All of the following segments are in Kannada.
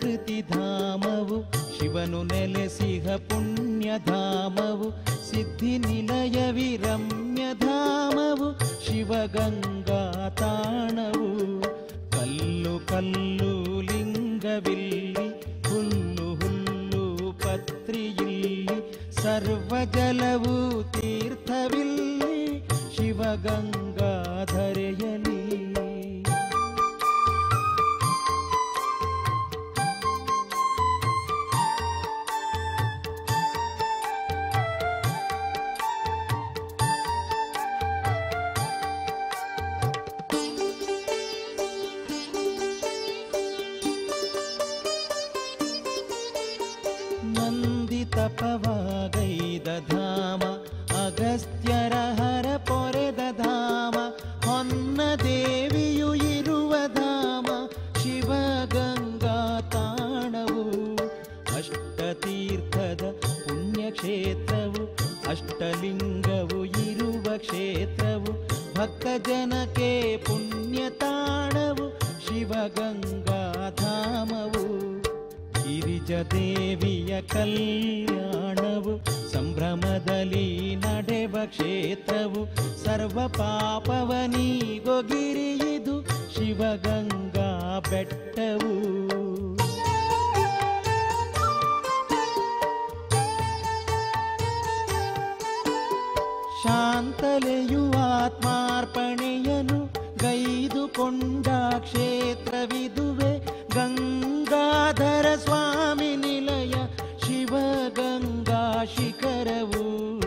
ಪ್ರಕೃತಿಧಾಮವು ಶಿವನು ನೆಲೆಸಿಹ ಪುಣ್ಯಧಾಮವು ಸಿದ್ಧಿ ನಿಲಯವಿ ರಮ್ಯಧಾಮವು ಶಿವಗಂಗಾ ತಾಣವು ಕಲ್ಲು ಕಲ್ಲು ಲಿಂಗವಿಲ್ಲಿ ಹುಲ್ಲು ಹುಲ್ಲು ಪತ್ರಿಯಿಲ್ಲಿ ಸರ್ವ ಜಲವು ತೀರ್ಥವಿಲ್ಲಿ ಶಿವಗಂಗಾಧರೆಯಲಿ ನಂದಿ ತಪವಾಗೈದ ಧಾಮ ಅಗಸ್ತ್ಯರ ಹರ ಪೊರೆದ ಧಾಮ ಹೊನ್ನ ದೇವಿಯು ಇರುವ ಧಾಮ ಶಿವಗಂಗಾ ತಾಣವು ಅಷ್ಟತೀರ್ಥದ ಪುಣ್ಯಕ್ಷೇತ್ರವು ಅಷ್ಟಲಿಂಗವು ಇರುವ ಕ್ಷೇತ್ರವು ಭಕ್ತ ಜನಕ್ಕೆ ಪುಣ್ಯ ತಾಣವು ಶಿವಗಂಗಾ ಧಾಮವು ಗಿರಿಜ ದೇವಿಯ ಕಲ್ಯಾಣವು ಸಂಭ್ರಮದಲ್ಲಿ ನಡೆವ ಕ್ಷೇತ್ರವು ಸರ್ವ ಪಾಪವನೀಗೊಗಿರಿಯಿದು ಶಿವಗಂಗಾ ಬೆಟ್ಟವು ಶಾಂತಲೆಯು ಆತ್ಮಾರ್ಪಣೆಯನು ಗೈದುಕೊಂಡ ಕ್ಷೇತ್ರವಿದುವೆ ಗಂಗಾಧರ ಸ್ವಾಮಿ ನಿಲಯ ಶಿವಗಂಗಾ ಶಿಖರವು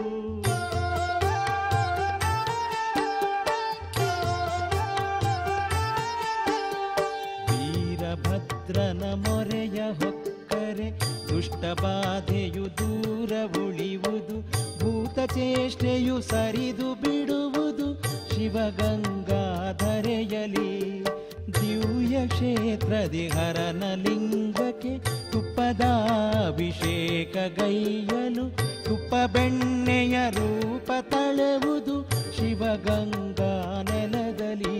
ವೀರಭದ್ರನ ಮೊರೆಯ ಹೊಕ್ಕರೆ ದುಷ್ಟ ಬಾಧೆಯು ದೂರ ಉಳಿಯುವುದು ಭೂತ ಚೇಷ್ಟೆಯು ಸರಿದು ಬಿಡುವುದು ಶಿವಗಂಗಾಧರೆಯಲಿ ದಿವ್ಯ ಕ್ಷೇತ್ರದಿ ಹರನ ಲಿಂಗಕ್ಕೆ ತುಪ್ಪದಾಭಿಷೇಕ ಗೈಯಲು ತುಪ್ಪ ಬೆಣ್ಣೆಯ ರೂಪ ತಳೆವುದು ಶಿವಗಂಗಾ ನೆಲದಲ್ಲಿ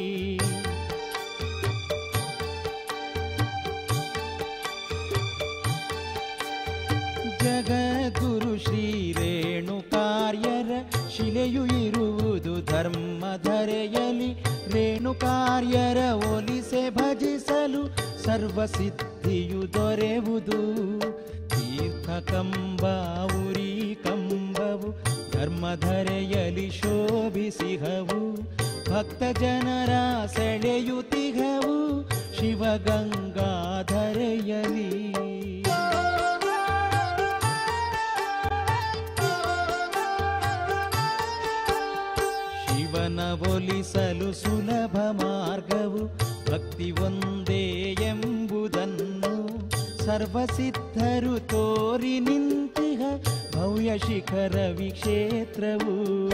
ಜಗದ್ಗುರು ಶ್ರೀ ರೇಣುಕಾರ್ಯರ ಶಿಲೆಯು ಇರುವುದು ಧರ್ಮಧರೆಯಲಿ ರೇಣುಕಾರ್ಯರ ಒಲಿಸೆ ಭಜಿಸಲು ಸರ್ವಸಿದ್ಧಿಯು ದೊರೆಯುವುದು ತೀರ್ಥ ಕಂಬ ಉರಿ ಕಂಬವು ಧರ್ಮಧರೆಯಲಿ ಶೋಭಿಸಿಹವು ಭಕ್ತ ಜನರ ಸೆಳೆಯುತಿಹವು ಶಿವಗಂಗಾಧರೆಯಲಿ ಶಿವನ ಒಲಿಸಲು ಸುಲಭ ಮಾರ್ಗವು ಭಕ್ತಿ ಒಂದೇ ಎಂಬುದನ್ನು ಸರ್ವಸಿದ್ಧರು ತೋರಿ ನಿಂತಿಹ ಭವ್ಯ ಶಿಖರ ವಿಕ್ಷೇತ್ರವು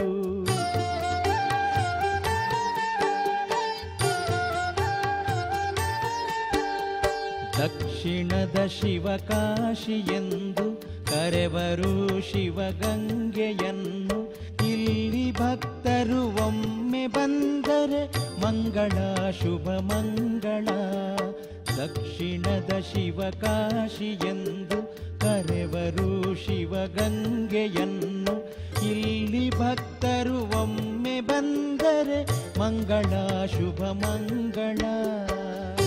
ದಕ್ಷಿಣದ ಶಿವಕಾಶಿ ಎಂದು ಕರೆವರು ಶಿವಗಂಗೆಯನ್ನು ಇಲ್ಲಿ ಭಕ್ತರು ಒಮ್ಮೆ ಬಂದರೆ ಮಂಗಳ ಶುಭ ಮಂಗಳ ದಕ್ಷಿಣದ ಶಿವಕಾಶಿ ಎಂದು ಕರೆವರು ಶಿವಗಂಗೆಯನ್ನು ಇಲ್ಲಿ ಭಕ್ತರು ಒಮ್ಮೆ ಬಂದರೆ ಮಂಗಳ ಶುಭ ಮಂಗಳ